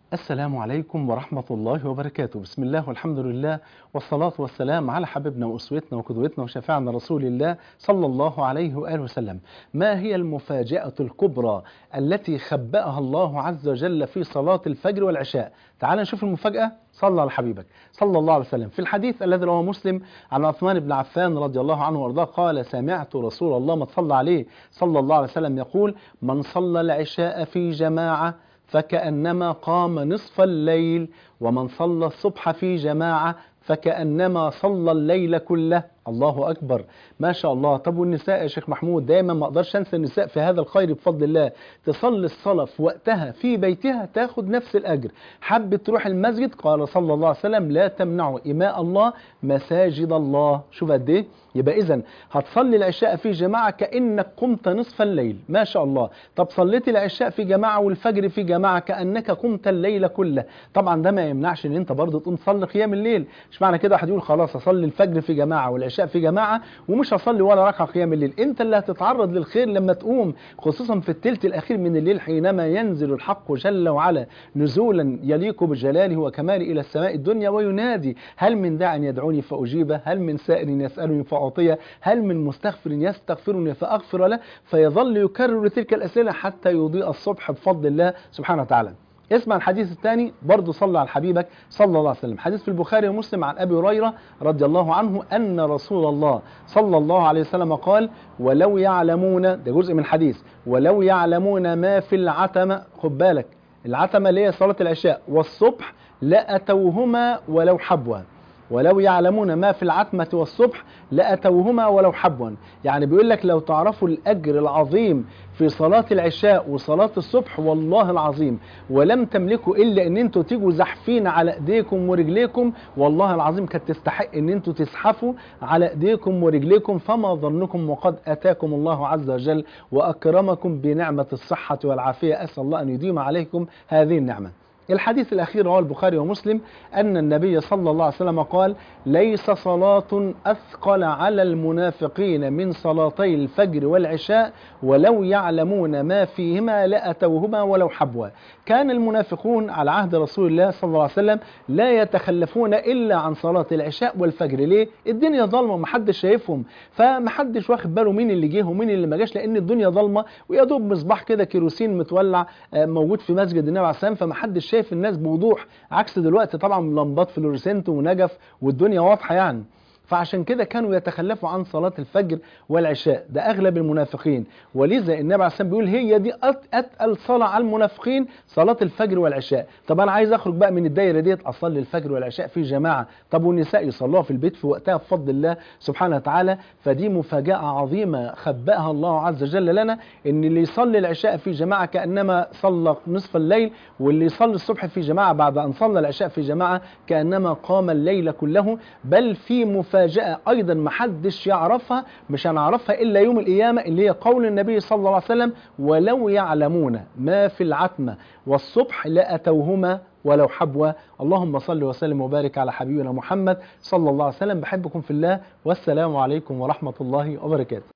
السلام عليكم ورحمة الله وبركاته بسم الله والحمد لله والصلاة والسلام على حبيبنا وأسوتنا وقدوتنا وشفاعنا رسول الله صلى الله عليه وآله وسلم ما هي المفاجأة الكبرى التي خبأها الله عز وجل في صلاة الفجر والعشاء تعال نشوف المفاجأة صلى على حبيبك صلى الله عليه وسلم في الحديث الذي رواه مسلم عن عثمان بن عفان رضي الله عنه وارضاه قال سمعت رسول الله ما صلى عليه صلى الله عليه وسلم يقول من صلى العشاء في جماعة فكأنما قام نصف الليل ومن صلى الصبح في جماعة فكأنما صلى الليل كله الله أكبر ما شاء الله طب والنساء يا شيخ محمود دايما ما أقدرش أنسى النساء في هذا الخير بفضل الله تصلي الصلاة في وقتها في بيتها تاخد نفس الأجر حبت تروح المسجد قال صلى الله عليه وسلم لا تمنعوا إماء الله مساجد الله شوف قد إيه يبقى إذا هتصلي العشاء في جماعة كأنك قمت نصف الليل ما شاء الله طب صليت العشاء في جماعة والفجر في جماعة كأنك قمت الليل كله طبعا ده ما يمنعش ان انت برضه تقوم تصلي قيام الليل مش معنى كده واحد يقول خلاص اصلي الفجر في جماعة والعشاء في جماعة ومش هصلي ولا ركعة قيام الليل انت اللي هتتعرض للخير لما تقوم خصوصا في الثلث الاخير من الليل حينما ينزل الحق جل وعلا نزولا يليق بجلاله وكماله الى السماء الدنيا وينادي هل من داع يدعوني فاجيبه هل من سائل يسالني فاعطيه هل من مستغفر يستغفرني فاغفر له فيظل يكرر تلك الاسئله حتى يضيء الصبح بفضل الله سبحانه وتعالى اسمع الحديث الثاني برضه صلى على حبيبك صلى الله عليه وسلم حديث في البخاري ومسلم عن ابي هريره رضي الله عنه ان رسول الله صلى الله عليه وسلم قال ولو يعلمون ده جزء من الحديث ولو يعلمون ما في العتمه خد بالك العتمه اللي هي صلاه العشاء والصبح لاتوهما ولو حبوا ولو يعلمون ما في العتمة والصبح لأتوهما ولو حبوا يعني بيقول لك لو تعرفوا الأجر العظيم في صلاة العشاء وصلاة الصبح والله العظيم ولم تملكوا إلا أن انتوا تيجوا زحفين على إيديكم ورجليكم والله العظيم كانت تستحق أن انتوا تزحفوا على إيديكم ورجليكم فما ظنكم وقد أتاكم الله عز وجل وأكرمكم بنعمة الصحة والعافية أسأل الله أن يديم عليكم هذه النعمة الحديث الأخير رواه البخاري ومسلم أن النبي صلى الله عليه وسلم قال ليس صلاة أثقل على المنافقين من صلاتي الفجر والعشاء ولو يعلمون ما فيهما لأتوهما ولو حبوا كان المنافقون على عهد رسول الله صلى الله عليه وسلم لا يتخلفون إلا عن صلاة العشاء والفجر ليه؟ الدنيا ظلمة محدش شايفهم فمحدش واخد باله مين اللي جه ومين اللي ما جاش لأن الدنيا ظلمة ويا دوب مصباح كده كيروسين متولع موجود في مسجد النبي عليه السلام فمحدش شايف الناس بوضوح عكس دلوقتي طبعا لمبات فلوريسنت ونجف والدنيا واضحه يعني فعشان كده كانوا يتخلفوا عن صلاة الفجر والعشاء ده أغلب المنافقين ولذا النبي عليه الصلاة بيقول هي دي أتقل صلاة على المنافقين صلاة الفجر والعشاء طب أنا عايز أخرج بقى من الدايرة ديت أصلي الفجر والعشاء في جماعة طب والنساء يصلوها في البيت في وقتها بفضل الله سبحانه وتعالى فدي مفاجأة عظيمة خبأها الله عز وجل لنا إن اللي يصلي العشاء في جماعة كأنما صلى نصف الليل واللي يصلي الصبح في جماعة بعد أن صلى العشاء في جماعة كأنما قام الليل كله بل في مفاجأة مفاجأة أيضا محدش يعرفها مش هنعرفها إلا يوم القيامة اللي هي قول النبي صلى الله عليه وسلم ولو يعلمون ما في العتمة والصبح لأتوهما ولو حبوا اللهم صل وسلم وبارك على حبيبنا محمد صلى الله عليه وسلم بحبكم في الله والسلام عليكم ورحمة الله وبركاته